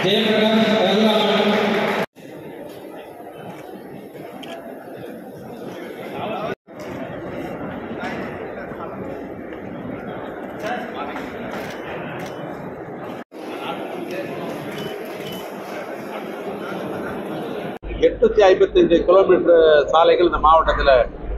ஜெயபிரகாஷ் ரகுராமன் எட்நூத்தி ஐம்பத்தஞ்சு கிலோமீட்டர் சாலைகள் இந்த மாவட்டத்தில்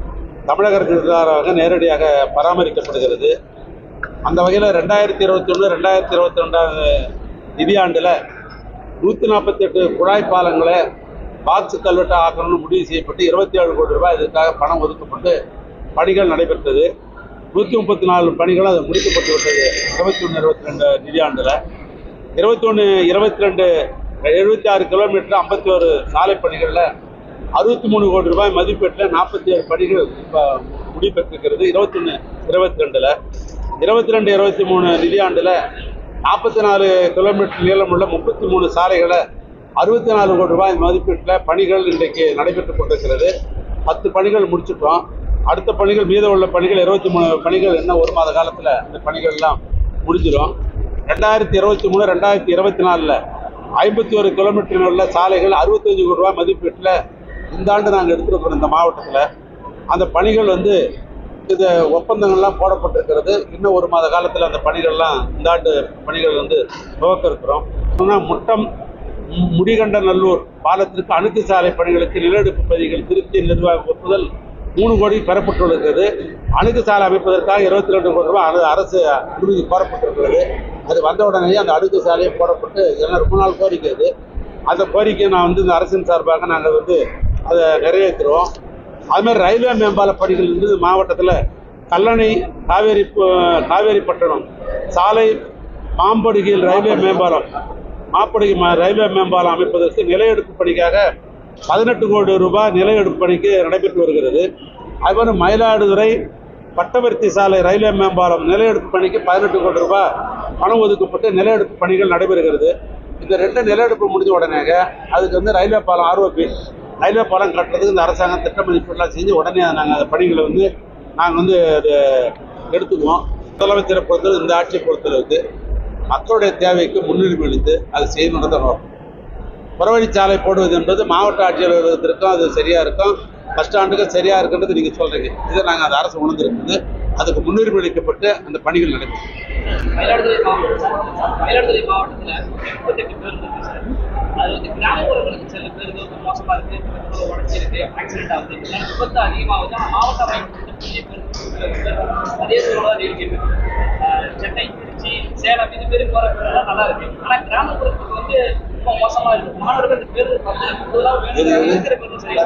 தமிழக அரசாக நேரடியாக பராமரிக்கப்படுகிறது அந்த வகையில் ரெண்டாயிரத்தி இருபத்தி ஒன்று ரெண்டாயிரத்தி இருபத்தி ரெண்டாவது நிதியாண்டில் நூற்றி நாற்பத்தெட்டு குழாய் பாலங்களை பாக்ஸ் கல்வெட்டு ஆக்கணும்னு முடிவு செய்யப்பட்டு இருபத்தி ஏழு கோடி ரூபாய் இதுக்காக பணம் ஒதுக்கப்பட்டு பணிகள் நடைபெற்றது நூற்றி முப்பத்தி நாலு பணிகளும் அது முடிக்கப்பட்டு விட்டது இருபத்தி ஒன்று இருபத்தி ரெண்டு நிதியாண்டில் இருபத்தி ஒன்று இருபத்தி ரெண்டு எழுபத்தி ஆறு கிலோமீட்டர் ஐம்பத்தி ஒரு சாலை பணிகளில் அறுபத்தி மூணு கோடி ரூபாய் மதிப்பீட்டில் நாற்பத்தி ஏழு பணிகள் இப்போ முடிப்பெற்றிருக்கிறது இருபத்தொன்று இருபத்தி ரெண்டில் இருபத்தி ரெண்டு இருபத்தி மூணு நிதியாண்டில் நாற்பத்தி நாலு கிலோமீட்டர் நீளமுள்ள முப்பத்தி மூணு சாலைகளை அறுபத்தி நாலு கோடி ரூபாய் மதிப்பீட்டில் பணிகள் இன்றைக்கு நடைபெற்றுக் கொண்டிருக்கிறது பத்து பணிகள் முடிச்சிட்டோம் அடுத்த பணிகள் மீதம் உள்ள பணிகள் இருபத்தி மூணு பணிகள் என்ன ஒரு மாத காலத்தில் இந்த பணிகள் எல்லாம் முடிஞ்சிடும் ரெண்டாயிரத்தி இருபத்தி மூணு ரெண்டாயிரத்தி இருபத்தி நாலில் ஐம்பத்தி ஒரு கிலோமீட்டர் உள்ள சாலைகள் அறுபத்தஞ்சு கோடி ரூபாய் மதிப்பீட்டில் இந்த ஆண்டு நாங்கள் எடுத்துருக்கிறோம் இந்த மாவட்டத்தில் அந்த பணிகள் வந்து இது ஒப்பந்தங்கள்லாம் போடப்பட்டிருக்கிறது இன்னும் ஒரு மாத காலத்தில் அந்த பணிகள்லாம் இந்த ஆண்டு பணிகள் வந்து துவக்க இருக்கிறோம் ஆனால் முட்டம் மு- முடிகண்டநல்லூர் பாலத்திற்கு அணுக்கு சாலை பணிகளுக்கு நிலநடுப்பு பதிகள் திருச்சி நிர்வாக ஒப்புதல் மூணு கோடி பெறப்பட்டுள்ளது அணுக்கு சாலை அமைப்பதற்காக இருபத்தி ரெண்டு கோடி ரூபாய் அனு- அரசு அனுமதி கோரப்பட்டிருக்கிறது அது வந்த உடனேயே அந்த அடுக்கு சாலையை போடப்பட்டு இதெல்லாம் ரொம்ப நாள் கோரிக்கை அது அந்த கோரிக்கையை நான் வந்து இந்த அரசின் சார்பாக நாங்கள் வந்து அதை நிறைவேற்றுறோம் அது மாதிரி ரயில்வே மேம்பால பணிகள் வந்து மாவட்டத்தில் கல்லணை காவேரி ப- காவேரிப்பட்டினம் சாலை மாம்படுகையில் ரயில்வே மேம்பாலம் மாப்படுகை ம- ரயில்வே மேம்பாலம் அமைப்பதற்கு நிலையெடுப்பு பணிக்காக பதினெட்டு கோடி ரூபாய் நிலையெடுப்பு பணிக்கு நடைபெற்று வருகிறது அதுபோல மயிலாடுதுறை பட்டவர்த்தி சாலை ரயில்வே மேம்பாலம் நிலையெடுப்பு பணிக்கு பதினெட்டு கோடி ரூபாய் பணம் ஒதுக்கப்பட்டு நிலையெடுப்பு பணிகள் நடைபெறுகிறது இந்த ரெண்டு நிலையெடுப்பு முடிஞ்ச உடனேங்க அதுக்கு வந்து ரயில்வே பாலம் ஆர்ஓபி ரயில்வே பாலம் கட்டுறதுக்கு இந்த அரசாங்கம் திட்ட மதிப்பீடுலாம் செஞ்சு உடனே நாங்கள் அந்த பணிகளை வந்து நாங்கள் வந்து அது எடுத்துக்குவோம் முதலமைச்சரை பொறுத்தவரை இந்த ஆட்சியை பொறுத்தளவுக்கு மக்களுடைய தேவைக்கு முன்னுரிமை அளித்து அதை செய்யணுன்னு தான் நோக்கம் புறவழிச்சாலை போடுவது என்பது மாவட்ட ஆட்சியர்களுக்கும் அது சரியா இருக்கும் பஸ் ஸ்டாண்டுக்கும் சரியா இருக்குன்றது நீங்க சொல்றீங்க இதை நாங்கள் அந்த அரசு உணர்ந்திருக்குது அதுக்கு முன்னுரிமை அளிக்கப்பட்டு அந்த பணிகள் நடைபெறும் மயிலாடுதுறை மாவட்டம் சார் மயிலாடுதுறை மாவட்டத்துல முப்பத்தெட்டு பேர் இருக்கு சார் அது வந்து கிராமப்புறங்களுக்கு சில பேருக்கு வந்து மோசமா இருக்கு பெட்ரோல் உடஞ்சிருக்கு ஆக்சிடென்ட் ஆகுது இதெல்லாம் விபத்து அதிகமாகுது ஆனால் மாவட்ட அமைப்பு புதிய பேர் அதே சூழலாக இருக்கு ஆஹ் சென்னை திருச்சி சேலம் இது பேர் போற பேரெல்லாம் நல்லா இருக்கு ஆனா கிராமப்புறத்துக்கு வந்து ரொம்ப மோசமா இருக்கு மாணவர்கள் இந்த பேர் வந்து கூடுதலாக வேணும் இருக்கிற பேர் சரியா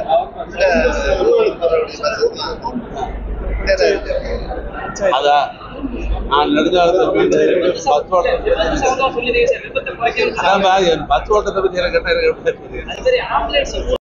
அதான் நான் நெடுஞ்சாலத்தில் பஸ் ஓட்டம் விபத்து சம்பந்தமா சொல்லிடுங்க சார் விபத்தை குறைக்கிறது அதான் பஸ் ஓட்டத்தை பற்றி எனக்கு என்ன இருக்கு? அது சரி ஆம்புலன்ஸ்